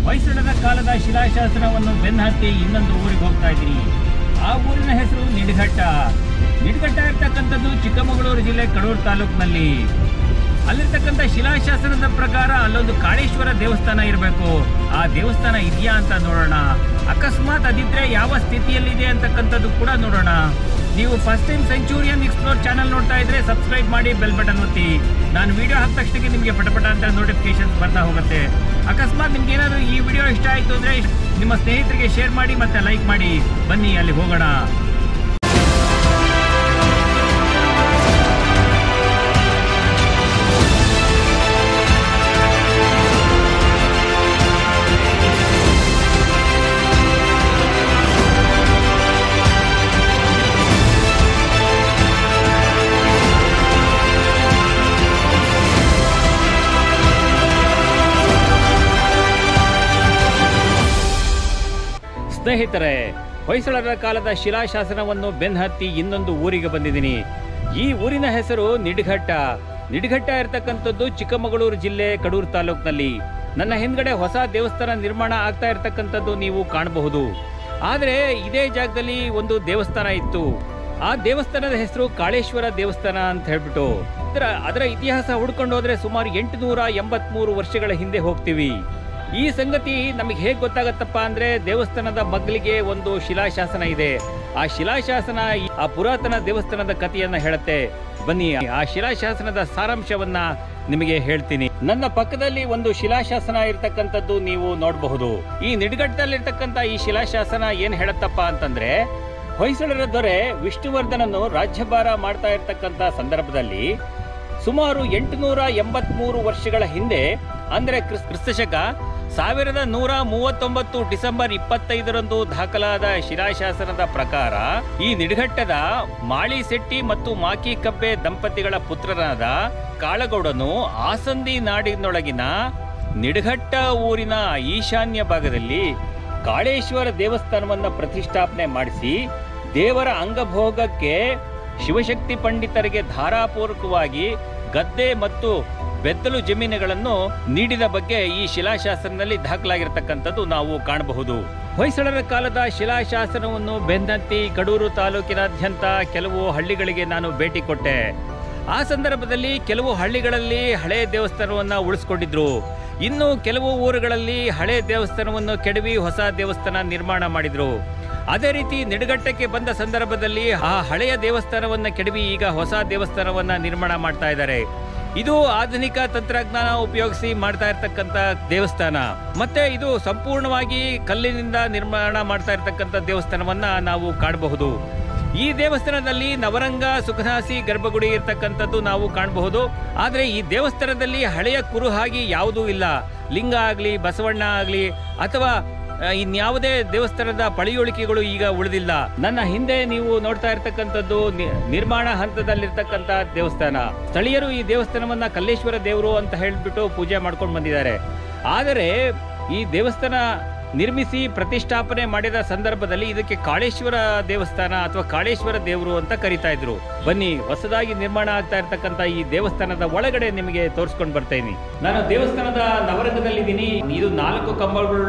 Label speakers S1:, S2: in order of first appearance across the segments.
S1: ಹೊಯ್ಸಳರ ಕಾಲದ ಶಿಲಾಶಾಸನವನ್ನು ಬೆನ್ನಹತ್ತಿ ಇನ್ನೊಂದು ಊರಿಗೆ ಹೋಗ್ತಾ ಇದ್ದೀನಿ ಆ ಊರಿನ ಹೆಸರು ನಿಡ್ಘಟ್ಟ ನಿಡ್ಘಟ್ಟ ಇರ್ತಕ್ಕಂಥದ್ದು ಚಿಕ್ಕಮಗಳೂರು ಜಿಲ್ಲೆ ಕಡೂರು ತಾಲೂಕಿನಲ್ಲಿ ಅಲ್ಲಿರ್ತಕ್ಕಂಥ ಶಿಲಾಶಾಸನದ ಪ್ರಕಾರ ಅಲ್ಲೊಂದು ಕಾಳೇಶ್ವರ ದೇವಸ್ಥಾನ ಇರಬೇಕು ಆ ದೇವಸ್ಥಾನ ಇದೆಯಾ ಅಂತ ನೋಡೋಣ ಅಕಸ್ಮಾತ್ ಅದಿದ್ರೆ ಯಾವ ಸ್ಥಿತಿಯಲ್ಲಿದೆ ಅಂತಕ್ಕಂಥದ್ದು ಕೂಡ ನೋಡೋಣ ನೀವು first time centurion explore channel ನೋಡ್ತಾ ಇದ್ರೆ ಸಬ್ಸ್ಕ್ರೈಬ್ ಮಾಡಿ ಬೆಲ್ ಬಟನ್ ಒತ್ತಿ ನಾನು ವಿಡಿಯೋ ಹಾಕಿದ ತಕ್ಷಣ ನಿಮಗೆ ಪಟಪಟ ಅಂತ ನೋಟಿಫಿಕೇಶನ್ಸ್ ಬರ್ತಾ ಹೋಗುತ್ತೆ ಅಕಸ್ಮಾತ್ ನಿಮ್ಗೆ ಏನಾದರೂ ಈ ವಿಡಿಯೋ ಇಷ್ಟ ಆಯಿತು ಅಂದರೆ ನಿಮ್ಮ ಸ್ನೇಹಿತರಿಗೆ ಶೇರ್ ಮಾಡಿ ಮತ್ತೆ ಲೈಕ್ ಮಾಡಿ ಬನ್ನಿ ಅಲ್ಲಿ ಹೋಗೋಣ ಸ್ನೇಹಿತರೆ ಹೊಯ್ಸಳರ ಕಾಲದ ಶಿಲಾಶಾಸನವನ್ನು ಬೆನ್ನಹತ್ತಿ ಇನ್ನೊಂದು ಊರಿಗೆ ಬಂದಿದ್ದೀನಿ ಈ ಊರಿನ ಹೆಸರು ನಿಡ್ಘಟ್ಟ ನಿಡ್ಘಟ್ಟ ಇರತಕ್ಕಂಥದ್ದು ಚಿಕ್ಕಮಗಳೂರು ಜಿಲ್ಲೆ ಕಡೂರು ತಾಲೂಕಿನಲ್ಲಿ ನನ್ನ ಹಿಂದ್ಗಡೆ ಹೊಸ ದೇವಸ್ಥಾನ ನಿರ್ಮಾಣ ಆಗ್ತಾ ಇರತಕ್ಕಂಥದ್ದು ನೀವು ಕಾಣಬಹುದು ಆದರೆ ಇದೇ ಜಾಗದಲ್ಲಿ ಒಂದು ದೇವಸ್ಥಾನ ಇತ್ತು ಆ ದೇವಸ್ಥಾನದ ಹೆಸರು ಕಾಳೇಶ್ವರ ದೇವಸ್ಥಾನ ಅಂತ ಹೇಳ್ಬಿಟ್ಟು ಅದರ ಅದರ ಇತಿಹಾಸ ಹುಡ್ಕೊಂಡು ಹೋದ್ರೆ ಸುಮಾರು ಎಂಟುನೂರ ಎಂಬತ್ಮೂರು ವರ್ಷಗಳ ಹಿಂದೆ ಹೋಗ್ತೀವಿ ಈ ಸಂಗತಿ ನಮಗೆ ಹೇಗೆ ಗೊತ್ತಾಗತ್ತಪ್ಪ ಅಂದ್ರೆ ದೇವಸ್ಥಾನದ ಮಗ್ಲಿಗೆ ಒಂದು ಶಿಲಾಶಾಸನ ಇದೆ ಆ ಶಿಲಾಶಾಸನ ಈ- ಆ ಪುರಾತನ ದೇವಸ್ಥಾನದ ಕಥೆಯನ್ನ ಹೇಳುತ್ತೆ ಬನ್ನಿ ಆ ಶಿಲಾಶಾಸನದ ಸಾರಾಂಶವನ್ನ ನಿಮಗೆ ಹೇಳ್ತೀನಿ ನನ್ನ ಪಕ್ಕದಲ್ಲಿ ಒಂದು ಶಿಲಾಶಾಸನ ಇರ್ತಕ್ಕಂಥದ್ದು ನೀವು ನೋಡಬಹುದು ಈ ನಿಡ್ಗಟ್ಟದಲ್ಲಿರ್ತಕ್ಕಂಥ ಈ ಶಿಲಾಶಾಸನ ಏನ್ ಹೇಳತ್ತಪ್ಪ ಅಂತಂದ್ರೆ ಹೊಯ್ಸಳರ ದೊರೆ ವಿಷ್ಣುವರ್ಧನನು ರಾಜ್ಯಭಾರ ಮಾಡ್ತಾ ಇರ್ತಕ್ಕಂಥ ಸಂದರ್ಭದಲ್ಲಿ ಸುಮಾರು ಎಂಟುನೂರ ಎಂಬತ್ಮೂರು ವರ್ಷಗಳ ಹಿಂದೆ ಅಂದ್ರೆ ಕ್ರಿಸ್- ಕ್ರಿಸ್ತಶಕ ಸಾವಿರದ ನೂರ ಮೂವತ್ತೊಂಬತ್ತು ಡಿಸೆಂಬರ್ ಇಪ್ಪತ್ತೈದರಂದು ದಾಖಲಾದ ಶಿಲಾಶಾಸನದ ಪ್ರಕಾರ ಈ ನಿಡ್ಘಟ್ಟದ ಮಾಳಿ ಶೆಟ್ಟಿ ಮತ್ತು ಮಾಕಿ ಕಬ್ಬೆ ದಂಪತಿಗಳ ಪುತ್ರನಾದ ಕಾಳಗೌಡನು ಆಸಂದಿ ನಾಡಿನೊಳಗಿನ ನಿಡ್ಘಟ್ಟ ಊರಿನ ಈಶಾನ್ಯ ಭಾಗದಲ್ಲಿ ಕಾಳೇಶ್ವರ ದೇವಸ್ಥಾನವನ್ನ ಪ್ರತಿಷ್ಠಾಪನೆ ಮಾಡಿಸಿ ದೇವರ ಅಂಗಭೋಗಕ್ಕೆ ಶಿವಶಕ್ತಿ ಪಂಡಿತರಿಗೆ ಧಾರಾಪೂರ್ವಕವಾಗಿ ಗದ್ದೆ ಮತ್ತು ಬೆತ್ತಲು ಜಮೀನುಗಳನ್ನು ನೀಡಿದ ಬಗ್ಗೆ ಈ ಶಿಲಾಶಾಸನದಲ್ಲಿ ದಾಖಲಾಗಿರ್ತಕ್ಕಂಥದ್ದು ನಾವು ಕಾಣಬಹುದು ಹೊಯ್ಸಳರ ಕಾಲದ ಶಿಲಾಶಾಸನವನ್ನು ಬೆನ್ನತ್ತಿ ಕಡೂರು ತಾಲೂಕಿನಾದ್ಯಂತ ಕೆಲವು ಹಳ್ಳಿಗಳಿಗೆ ನಾನು ಭೇಟಿ ಕೊಟ್ಟೆ ಆ ಸಂದರ್ಭದಲ್ಲಿ ಕೆಲವು ಹಳ್ಳಿಗಳಲ್ಲಿ ಹಳೆ ದೇವಸ್ಥಾನವನ್ನ ಉಳಿಸ್ಕೊಂಡಿದ್ರು ಇನ್ನು ಕೆಲವು ಊರುಗಳಲ್ಲಿ ಹಳೆ ದೇವಸ್ಥಾನವನ್ನು ಕೆಡವಿ ಹೊಸ ದೇವಸ್ಥಾನ ನಿರ್ಮಾಣ ಮಾಡಿದ್ರು ಅದೇ ರೀತಿ ನಿಡಗಟ್ಟಕ್ಕೆ ಬಂದ ಸಂದರ್ಭದಲ್ಲಿ ಆ ಹಳೆಯ ದೇವಸ್ಥಾನವನ್ನ ಕೆಡವಿ ಈಗ ಹೊಸ ದೇವಸ್ಥಾನವನ್ನ ನಿರ್ಮಾಣ ಮಾಡ್ತಾ ಇದ್ದಾರೆ ಇದು ಆಧುನಿಕ ತಂತ್ರಜ್ಞಾನ ಉಪಯೋಗಿಸಿ ಮಾಡ್ತಾ ಇರ್ತಕ್ಕಂಥ ದೇವಸ್ಥಾನ ಮತ್ತೆ ಇದು ಸಂಪೂರ್ಣವಾಗಿ ಕಲ್ಲಿನಿಂದ ನಿರ್ಮಾಣ ಮಾಡ್ತಾ ಇರ್ತಕ್ಕಂಥ ದೇವಸ್ಥಾನವನ್ನ ನಾವು ಕಾಣಬಹುದು ಈ ದೇವಸ್ಥಾನದಲ್ಲಿ ನವರಂಗ ಸುಖದಾಸಿ ಗರ್ಭಗುಡಿ ಇರ್ತಕ್ಕಂಥದ್ದು ನಾವು ಕಾಣಬಹುದು ಆದ್ರೆ ಈ ದೇವಸ್ಥಾನದಲ್ಲಿ ಹಳೆಯ ಕುರುಹಾಗಿ ಯಾವುದೂ ಇಲ್ಲ ಲಿಂಗ ಆಗ್ಲಿ ಬಸವಣ್ಣ ಆಗ್ಲಿ ಅಥವಾ ಆ, ಇನ್ಯಾವುದೇ ದೇವಸ್ಥಾನದ ಪಳಿಯುಳಿಕೆಗಳು ಈಗ ಉಳಿದಿಲ್ಲ ನನ್ನ ಹಿಂದೆ ನೀವು ನೋಡ್ತಾ ಇರ್ತಕ್ಕಂಥದ್ದು ನಿ- ನಿರ್ಮಾಣ ಹಂತದಲ್ಲಿರ್ತಕ್ಕಂಥ ದೇವಸ್ಥಾನ ಸ್ಥಳೀಯರು ಈ ದೇವಸ್ಥಾನವನ್ನ ಕಲ್ಲೇಶ್ವರ ದೇವರು ಅಂತ ಹೇಳ್ಬಿಟ್ಟು ಪೂಜೆ ಮಾಡ್ಕೊಂಡು ಬಂದಿದ್ದಾರೆ ಆದರೆ ಈ ದೇವಸ್ಥಾನ ನಿರ್ಮಿಸಿ ಪ್ರತಿಷ್ಠಾಪನೆ ಮಾಡಿದ ಸಂದರ್ಭದಲ್ಲಿ ಇದಕ್ಕೆ ಕಾಳೇಶ್ವರ ದೇವಸ್ಥಾನ ಅಥವಾ ಕಾಳೇಶ್ವರ ದೇವರು ಅಂತ ಕರಿತಾ ಇದ್ರು ಬನ್ನಿ ಹೊಸದಾಗಿ ನಿರ್ಮಾಣ ಆಗ್ತಾ ಇರ್ತಕ್ಕಂಥ ಈ ದೇವಸ್ಥಾನದ ಒಳಗಡೆ ನಿಮಗೆ ತೋರಿಸ್ಕೊಂಡು ಬರ್ತೀನಿ ನಾನು ದೇವಸ್ಥಾನದ ನವರಂಗದಲ್ಲಿದ್ದೀನಿ ಇದು ನಾಲ್ಕು ಕಂಬಗಳುಳ್ಳ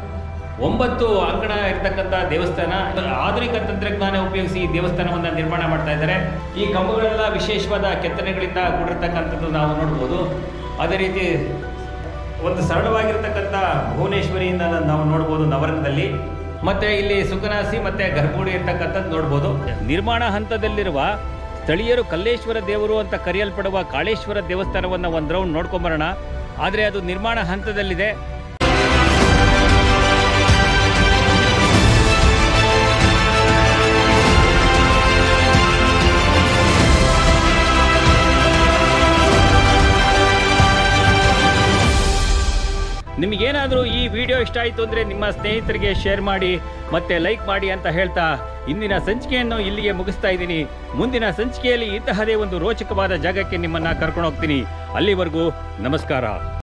S1: ಒಂಬತ್ತು ಅಂಗಣ ಇರತಕ್ಕಂಥ ದೇವಸ್ಥಾನ ಆಧುನಿಕ ತಂತ್ರಜ್ಞಾನ ಉಪಯೋಗಿಸಿ ಈ ದೇವಸ್ಥಾನವನ್ನ ನಿರ್ಮಾಣ ಮಾಡ್ತಾ ಇದ್ದಾರೆ ಈ ಕಂಬಗಳೆಲ್ಲ ವಿಶೇಷವಾದ ಕೆತ್ತನೆಗಳಿಂದ ಕೂಡಿರ್ತಕ್ಕಂಥದ್ದು ನಾವು ನೋಡ್ಬೋದು ಅದೇ ರೀತಿ ಒಂದು ಸರಳವಾಗಿರ್ತಕ್ಕಂಥ ಭುವನೇಶ್ವರಿಯಿಂದ ನಾವು ನೋಡ್ಬೋದು ನವರಂಗದಲ್ಲಿ ಮತ್ತೆ ಇಲ್ಲಿ ಸುಖನಾಸಿ ಮತ್ತೆ ಗರ್ಭಗುಡಿ ಇರ್ತಕ್ಕಂಥದ್ದು ನೋಡ್ಬೋದು ನಿರ್ಮಾಣ ಹಂತದಲ್ಲಿರುವ ಸ್ಥಳೀಯರು ಕಲ್ಲೇಶ್ವರ ದೇವರು ಅಂತ ಕರೆಯಲ್ಪಡುವ ಕಾಳೇಶ್ವರ ದೇವಸ್ಥಾನವನ್ನ ಒಂದು ರೌಂಡ್ ನೋಡ್ಕೊಂಬರೋಣ ಆದರೆ ಅದು ನಿರ್ಮಾಣ ಹಂತದಲ್ಲಿದೆ ನಿಮಗೇನಾದರೂ ಈ ವಿಡಿಯೋ ಇಷ್ಟ ಆಯಿತು ಅಂದರೆ ನಿಮ್ಮ ಸ್ನೇಹಿತರಿಗೆ ಶೇರ್ ಮಾಡಿ ಮತ್ತೆ ಲೈಕ್ ಮಾಡಿ ಅಂತ ಹೇಳ್ತಾ ಇಂದಿನ ಸಂಚಿಕೆಯನ್ನು ಇಲ್ಲಿಗೆ ಮುಗಿಸ್ತಾ ಇದ್ದೀನಿ ಮುಂದಿನ ಸಂಚಿಕೆಯಲ್ಲಿ ಇಂತಹದೇ ಒಂದು ರೋಚಕವಾದ ಜಾಗಕ್ಕೆ ನಿಮ್ಮನ್ನ ಕರ್ಕೊಂಡು ಹೋಗ್ತೀನಿ ಅಲ್ಲಿವರೆಗೂ ನಮಸ್ಕಾರ